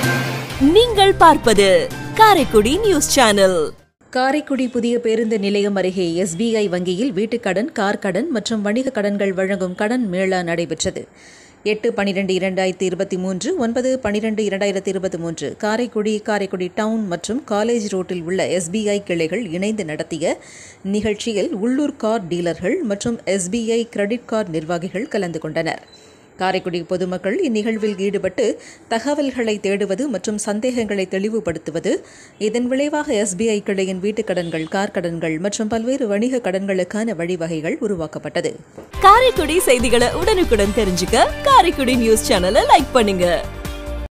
நீங்கள் பார்ப்பது Karaikudi news channel Karaikudi புதிய பேருந்து நிலையம் அருகே எஸ்பிஐ வங்கியில் வீட்டுக்கடன் கார் கடன் மற்றும் வணிக கடன்கள் வழங்கும் கடன் மேளா நடைபெற்றது எட்டு பனிரெண்டு இரண்டாயிரத்தி இருபத்தி மூன்று ஒன்பது பனிரெண்டு இரண்டாயிரத்தி இருபத்தி மூன்று காரைக்குடி காரைக்குடி டவுன் மற்றும் காலேஜ் ரோட்டில் உள்ள எஸ்பிஐ கிளைகள் இணைந்து நடத்திய நிகழ்ச்சியில் உள்ளூர் கார் டீலர்கள் மற்றும் எஸ்பிஐ கிரெடிட் கார்டு நிர்வாகிகள் கலந்து கொண்டனர் காரைக்குடி பொதுமக்கள் இந்நிகழ்வில் ஈடுபட்டு தகவல்களை தேடுவது மற்றும் சந்தேகங்களை தெளிவுபடுத்துவது இதன் விளைவாக எஸ்பிஐ கிளையின் வீட்டுக் கடன்கள் கார் கடன்கள் மற்றும் பல்வேறு வணிக கடன்களுக்கான வழிவகைகள் உருவாக்கப்பட்டது காரைக்குடி செய்திகளை உடனுக்குடன் தெரிஞ்சுக்க காரைக்குடி நியூஸ் சேனலை லைக் பண்ணுங்க